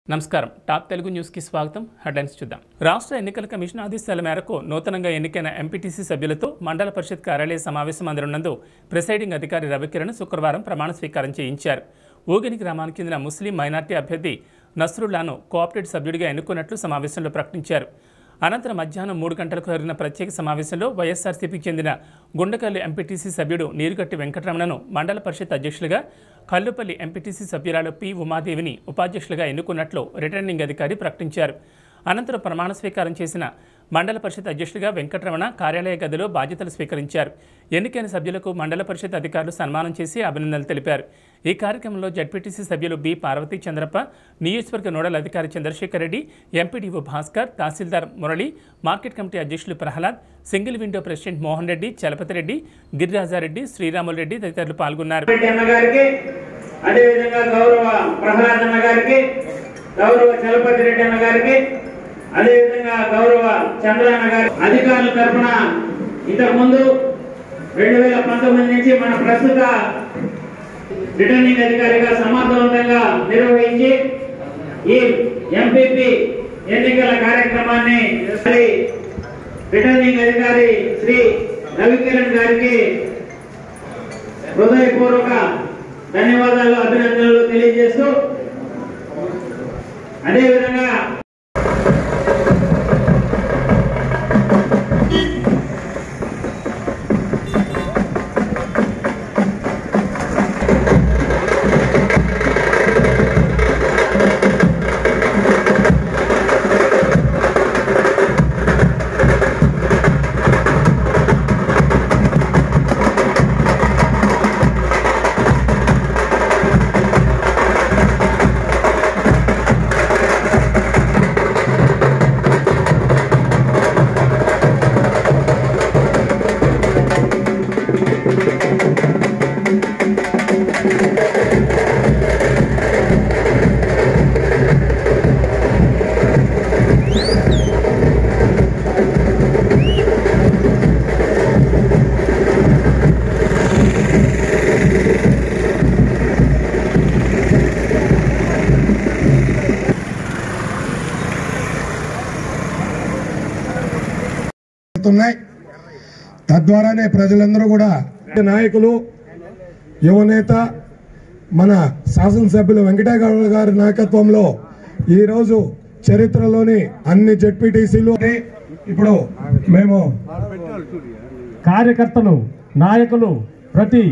నమస్కారం టాప్ తెలుగు న్యూస్కి స్వాగతం హెడ్లైన్స్ చూద్దాం రాష్ట్ర ఎన్నికల కమిషన్ ఆదేశాల మేరకు నూతనంగా ఎన్నికైన ఎంపీటీసీ సభ్యులతో మండల పరిషత్ కార్యాలయ సమావేశం మందిరంనందు ప్రిసైడింగ్ అధికారి రవికిరణ్ శుక్రవారం ప్రమాణ స్వీకారం చేయించారు ఊగిని గ్రామానికి చెందిన ముస్లిం మైనార్టీ అభ్యర్థి నస్రుల్లాను కోఆపరేటివ్ సభ్యుడిగా ఎన్నుకున్నట్లు సమావేశంలో ప్రకటించారు అనంతరం మధ్యాహ్నం మూడు గంటలకు జరిగిన ప్రత్యేక సమావేశంలో వైఎస్ఆర్సీపీకి చెందిన గుండకల్లి ఎంపీటీసీ సభ్యుడు నీరుగట్టి వెంకటరమణను మండల పరిషత్ అధ్యక్షులుగా కల్లుపల్లి ఎంపీటీసీ సభ్యురాలు పి ఉమాదేవిని ఉపాధ్యక్షులుగా ఎన్నుకున్నట్లు రిటర్నింగ్ అధికారి ప్రకటించారు అనంతరం ప్రమాణ స్వీకారం చేసిన మండల పరిషత్ అధ్యక్షుడిగా వెంకటరమణ కార్యాలయ గదిలో బాధ్యతలు స్వీకరించారు ఎన్నికైన సభ్యులకు మండల పరిషత్ అధికారులు సన్మానం చేసి అభినందనలు తెలిపారు ఈ కార్యక్రమంలో జడ్పీటీసీ సభ్యులు బి పార్వతీ చంద్రప్ప నియోజకవర్గ నోడల్ అధికారి Chandrashekar Reddy MPDO Bhaskar tahsildar Murali market committee అధ్యక్షులు Prahlad single window president Mohan Reddy Chalapathi Reddy Girirajareddy Sreeramulu Reddy తదితరులు పాల్గొన్నారు రెడ్డి అన్న గారికి అదేవిధంగా గౌరవ ప్రహ్లాద్ అన్న గారికి గౌరవ చలపతి రెడ్డి అన్న గారికి అదేవిధంగా గౌరవ చంద్రన్న గారి అధికారుల తరఫున ఇంతకు ముందు రెండు వేల పంతొమ్మిది నుంచి మన ప్రస్తుత రిటర్నింగ్ అధికారిగా సమర్థవంతంగా నిర్వహించి ఈ ఎంపీపీ ఎన్నికల కార్యక్రమాన్ని మరి రిటర్నింగ్ అధికారి శ్రీ రవికిరణ్ గారికి హృదయపూర్వక ధన్యవాదాలు అభినందనలు తెలియజేస్తూ అదేవిధంగా జరుగుతున్నాయి తద్వారానే ప్రజలందరూ కూడా నాయకులు యువనేత మన శాసనసభ్యులు వెంకటేగౌడ గారి నాయకత్వంలో ఈరోజు చరిత్రలోని అన్ని జెడ్పీటీసీలు ఇప్పుడు మేము కార్యకర్తలు నాయకులు ప్రతి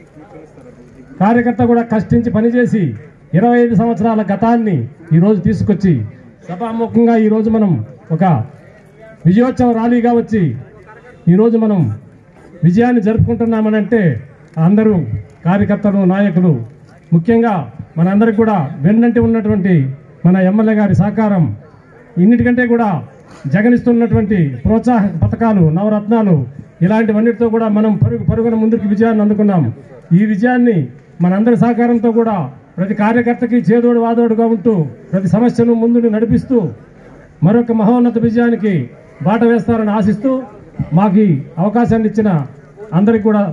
కార్యకర్త కూడా కష్టించి పనిచేసి ఇరవై ఐదు సంవత్సరాల గతాన్ని ఈరోజు తీసుకొచ్చి సభాముఖంగా ఈరోజు మనం ఒక విజయోత్సవ ర్యాలీగా వచ్చి ఈరోజు మనం విజయాన్ని జరుపుకుంటున్నామనంటే అందరూ కార్యకర్తలు నాయకులు ముఖ్యంగా మనందరికి కూడా వెన్నంటి ఉన్నటువంటి మన ఎమ్మెల్యే గారి సహకారం ఇన్నిటికంటే కూడా జగనిస్తున్నటువంటి ప్రోత్సాహ పథకాలు నవరత్నాలు ఇలాంటివన్నిటితో కూడా మనం పరుగు పరుగున ముందుకు విజయాన్ని అందుకున్నాం ఈ విజయాన్ని మనందరి సహకారంతో కూడా ప్రతి కార్యకర్తకి చేదోడు వాదోడుగా ఉంటూ ప్రతి సమస్యను ముందు నడిపిస్తూ మరొక మహోన్నత విజయానికి బాట వేస్తారని ఆశిస్తూ మాకు ఈ అవకాశాన్ని ఇచ్చిన అందరికి కూడా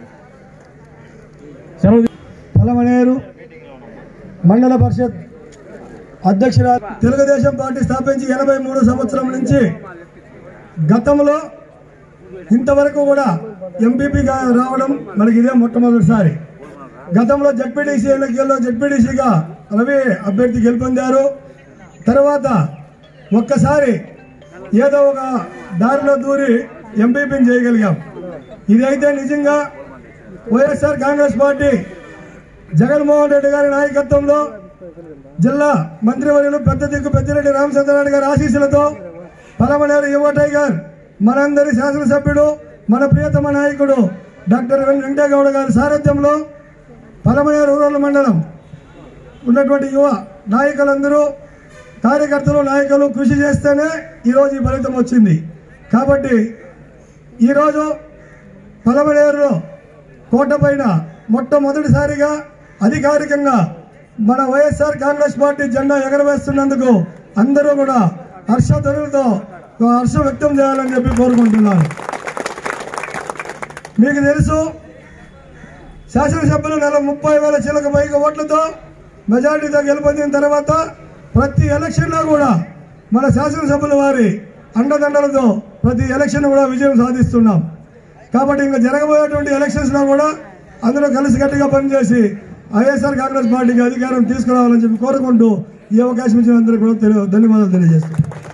సెలవు పలమనేరు మండల పరిషత్ అధ్యక్షురాలు తెలుగుదేశం పార్టీ స్థాపించి ఎనభై మూడు సంవత్సరం నుంచి గతంలో ఇంతవరకు కూడా ఎంపీపీగా రావడం మనకి ఇదే మొట్టమొదటిసారి గతంలో జడ్పీటీసీ ఎన్నికల్లో జడ్పీటీసీగా రవి అభ్యర్థి గెలుపొందారు తర్వాత ఒక్కసారి ఏదో ఒక దారిలో దూరి ఎంపీపీని చేయగలిగాం ఇదైతే నిజంగా వైఎస్ఆర్ కాంగ్రెస్ పార్టీ జగన్మోహన్ రెడ్డి గారి నాయకత్వంలో జిల్లా మంత్రివర్యులు పెద్ద దిక్కు పెద్దిరెడ్డి రామచంద్రరావు గారి ఆశీస్సులతో పలమనేరు యువ టైగర్ మనందరి శాసనసభ్యుడు మన ప్రియతమ నాయకుడు డాక్టర్ వెన్ వెంకటేగౌడ గారి సారథ్యంలో పలమనేరు రూరల్ మండలం ఉన్నటువంటి యువ నాయకులందరూ కార్యకర్తలు నాయకులు కృషి చేస్తేనే ఈరోజు ఈ ఫలితం వచ్చింది కాబట్టి ఈరోజు పలమనేరులో కోట పైన మొట్టమొదటిసారిగా అధికారికంగా మన వైఎస్ఆర్ కాంగ్రెస్ పార్టీ జెండా ఎగరవేస్తున్నందుకు అందరూ కూడా హర్షధ్వనులతో హర్షం వ్యక్తం చేయాలని చెప్పి కోరుకుంటున్నాను మీకు తెలుసు శాసనసభ్యులు నెల ముప్పై వేల చిలక పైగా ఓట్లతో మెజార్టీతో గెలుపొందిన తర్వాత ప్రతి ఎలక్షన్లో కూడా మన శాసనసభ్యుల వారి అండదండలతో ప్రతి ఎలక్షన్ కూడా విజయం సాధిస్తున్నాం కాబట్టి ఇంకా జరగబోయేటువంటి ఎలక్షన్స్లో కూడా అందరూ కలిసికట్టుగా పనిచేసి వైఎస్ఆర్ కాంగ్రెస్ పార్టీకి అధికారం తీసుకురావాలని చెప్పి కోరుకుంటూ ఈ అవకాశం ఇచ్చిన అందరికీ కూడా తెలి- ధన్యవాదాలు తెలియజేస్తున్నాను